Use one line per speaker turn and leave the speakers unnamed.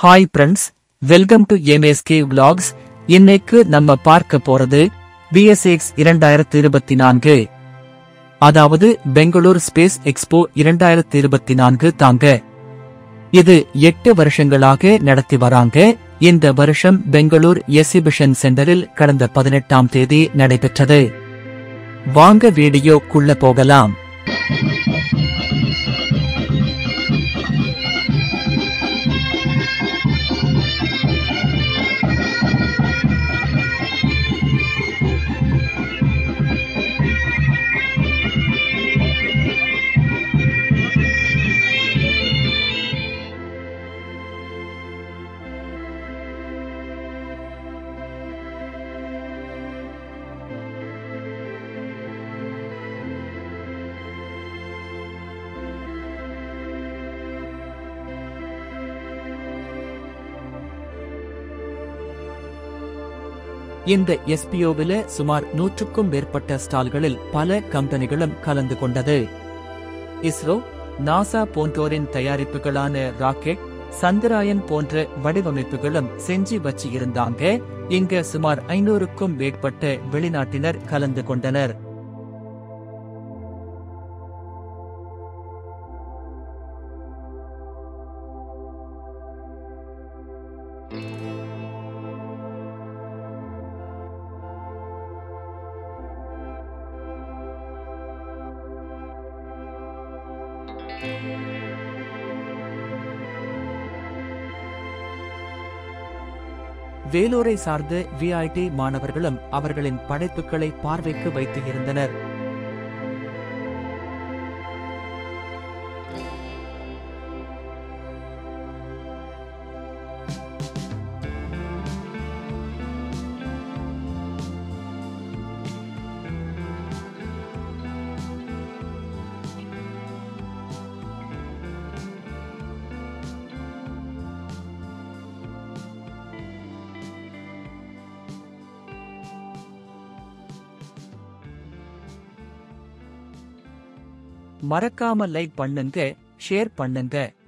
hi friends welcome to MSK vlogs இன்னைக்கு நம்ம பார்க்க போறது பிஎஸ்எக்ஸ் இரண்டாயிரத்தி இருபத்தி நான்கு அதாவது பெங்களூர் ஸ்பேஸ் எக்ஸ்போ இரண்டாயிரத்தி இருபத்தி நான்கு தாங்க இது எட்டு வருஷங்களாக நடத்தி வராங்க இந்த வருஷம் பெங்களூர் எக்ஸிபிஷன் சென்டரில் கடந்த பதினெட்டாம் தேதி நடைபெற்றது வாங்க வீடியோக்குள்ள போகலாம் இந்த எஸ்பிஓவில் சுமார் நூற்றுக்கும் மேற்பட்ட ஸ்டால்களில் பல கம்பெனிகளும் கலந்து கொண்டது இஸ்ரோ நாசா போன்றோரின் தயாரிப்புகளான ராக்கெட் சந்திராயன் போன்ற வடிவமைப்புகளும் செஞ்சு வச்சு இருந்தாங்க இங்க சுமார் ஐநூறுக்கும் மேற்பட்ட வெளிநாட்டினர் கலந்து கொண்டனர் வேலூரை சார்ந்த விஐடி மாணவர்களும் அவர்களின் படைப்புகளை பார்வைக்கு வைத்து இருந்தனர் மறக்காம லைக் பண்ணுங்க ஷேர் பண்ணுங்க